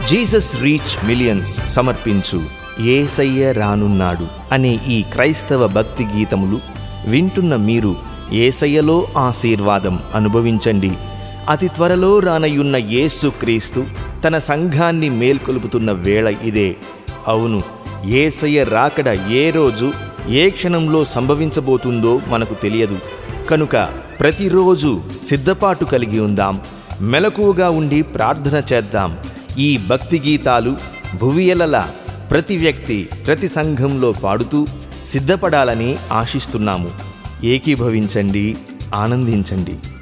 Jesus reach millions సమర్పించు ఏసయ్య రానున్నాడు అనే ఈ క్రైస్తవ భక్తి గీతములు వింటున్న మీరు ఏసయ్యలో ఆశీర్వాదం అనుభవించండి అతి త్వరలో రానయున్న యేసు క్రీస్తు తన సంఘాన్ని మేల్కొలుపుతున్న వేళ ఇదే అవును ఏసయ్య రాకడ ఏ రోజు ఏ క్షణంలో సంభవించబోతుందో మనకు తెలియదు కనుక ప్రతిరోజు సిద్ధపాటు కలిగి ఉందాం మెలకువగా ఉండి ప్రార్థన చేద్దాం ఈ భక్తి గీతాలు భువియలల ప్రతి వ్యక్తి ప్రతి సంఘంలో పాడుతూ సిద్ధపడాలని ఆశిస్తున్నాము ఏకీభవించండి ఆనందించండి